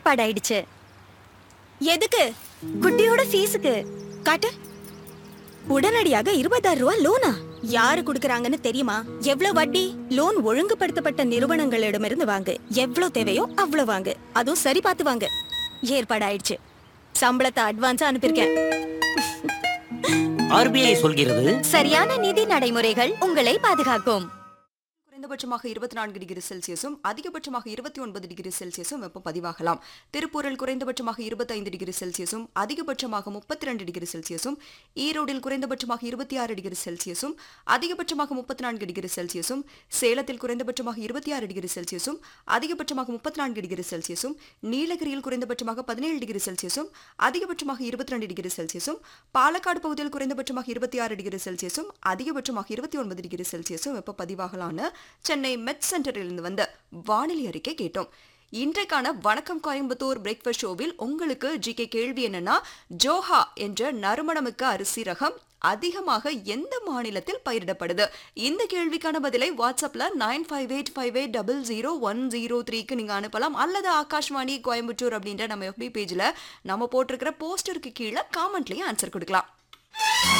ஏற்பாடாயிடுச்சு எதுக்கு குட்டியோட ஃபீஸுக்கு காட்டு உடனடியாக இருபதாயிரம் ரூபாய் லோனா யாரு குடுக்கறாங்கன்னு தெரியுமா எவ்வளவு வட்டி லோன் ஒழுங்குபடுத்தப்பட்ட நிறுவனங்களிடமிருந்து வாங்கு எவ்வளவு தேவையோ அவ்வளவு வாங்கு அதுவும் சரி பார்த்து வாங்கு ஏற்பாடாயிடுச்சு சம்பளத்தை அட்வான்ஸா அனுப்பியிருக்கேன் ஆர்பிஐ சொல்கிறது சரியான நிதி நடைமுறைகள் உங்களை பாதுகாக்கும் குறைந்தபட்சமாக இருபத்தி நான்கு டிகிரி செல்சியஸும் அதிகபட்சமாக இருபத்தி ஒன்பது டிகிரி செல்சியஸும் வெப்பம் பதிவாகலாம் திருப்பூரில் குறைந்தபட்சமாக இருபத்தைந்து டிகிரி செல்சியஸும் அதிகபட்சமாக முப்பத்தி ரெண்டு டிகிரி செல்சியஸும் ஈரோடில் குறைந்தபட்சமாக இருபத்தி ஆறு டிகிரி செல்சியஸும் அதிகபட்சமாக முப்பத்தி நான்கு டிகிரி செல்சியஸும் சேலத்தில் குறைந்தபட்சமாக இருபத்தி ஆறு டிகிரி செல்சியஸும் அதிகபட்சமாக முப்பத்தி நான்கு டிகிரி செல்சியஸும் நீலகிரியில் குறைந்தபட்சமாக பதினேழு டிகிரி செல்சியஸும் அதிகபட்சமாக இருபத்தி ரெண்டு டிகிரி செல்சியஸும் பாலக்காடு பகுதியில் குறைந்தபட்சமாக இருபத்தி ஆறு டிகிரி செல்சியஸும் அதிகபட்சமாக இருபத்தி ஒன்பது டிகிரி செல்சியஸும் வெப்ப பதிவாகலான்னு சென்னை மெட் சென்டரிலிருந்து வந்த வானிலை அறிக்கை கேட்டோம் இன்றைக்கான வணக்கம் கோயம்புத்தூர் பிரேக்ஃபாஸ்ட் ஷோவில் உங்களுக்கு ஜிகே கேள்வி என்னன்னா ஜோஹா என்ற நறுமணமிக்க அரிசி ரகம் அதிகமாக எந்த மாநிலத்தில் பயிரிடப்படுது இந்த கேள்விக்கான பதிலை வாட்ஸ்அப்ல nine five eight five eight double zero one zero த்ரீக்கு நீங்க அனுப்பலாம் அல்லது ஆகாஷ்வாணி கோயம்புத்தூர் அப்படின்ற நம்ம எஃபி பேஜ்ல நம்ம போட்டிருக்கிற போஸ்டருக்கு கீழே காமெண்ட்லயும் ஆன்சர் கொடுக்கலாம்